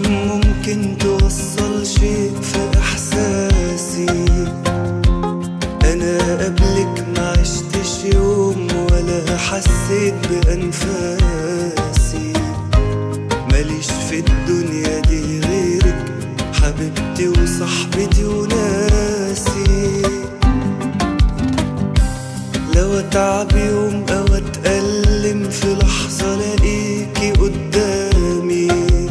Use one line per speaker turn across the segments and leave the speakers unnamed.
ممكن توصل شيء في احساسي انا قبلك ما عشتش يوم ولا حسيت بانفاسي ماليش في الدنيا دي غيرك حبيبتي وصاحبتي وناسي لو اتعب يوم او اتألم في لحظة الاقيكي قدامي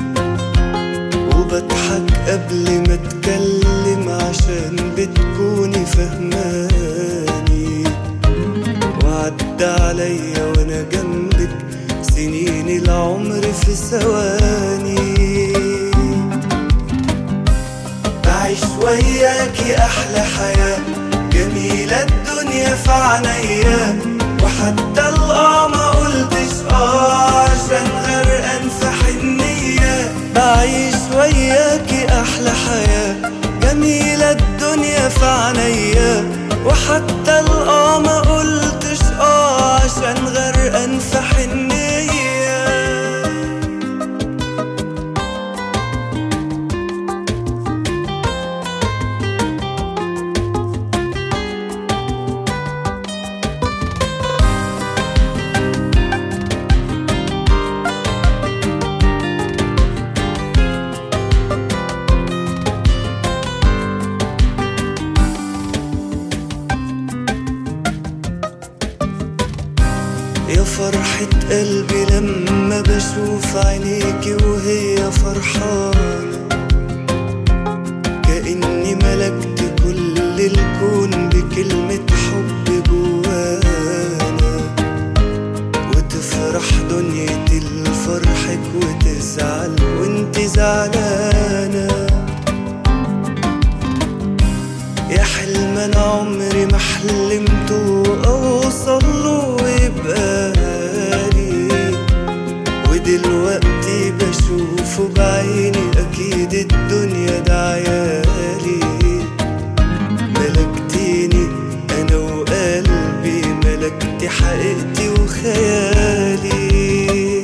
وبضحك قبل ما اتكلم عشان بتكوني فهماني وعدى عليا وانا جنبك سنين العمر في ثواني بعيش وياكي احلى حياة جميلة الدنيا في عينيا وحتى الاه ما قلتش اه عشان غرقان في حنية بعيش وياكي احلى حياة جميلة الدنيا في عينيا وحتى الاه ما قلتش اه عشان غرقان في حنية يا فرحة قلبي لما بشوف عينيكي وهي فرحانة كأني ملكت كل الكون بكلمة حب جوانا وتفرح دنيتي لفرحك وتزعل وانت زعلانة يا حلم انا عمري ما حلمته اوصل له ويبقى لي ودلوقتي بشوفه بعيني اكيد الدنيا ده عيالي ملكتيني انا وقلبي ملكتي حقيقتي وخيالي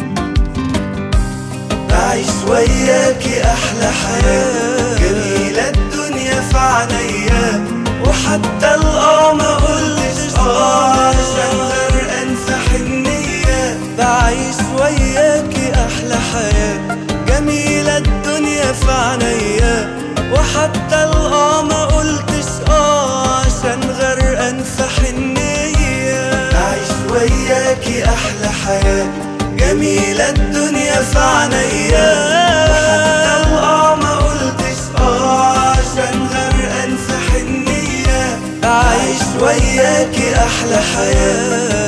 بعيش وياكي احلى حياة جميلة الدنيا في عينيا وحتى الاه ما قلتش اه عشان غرقان في حنية بعيش وياكي احلى حياة جميلة الدنيا في عينيا وحتى الاه ما قلتش اه عشان غرقان في حنية بعيش وياكي احلى حياة جميلة الدنيا في عينيا وحتى الاه ما قلتش اه عشان غرقان في حنية بعيش وياكي احلى حياة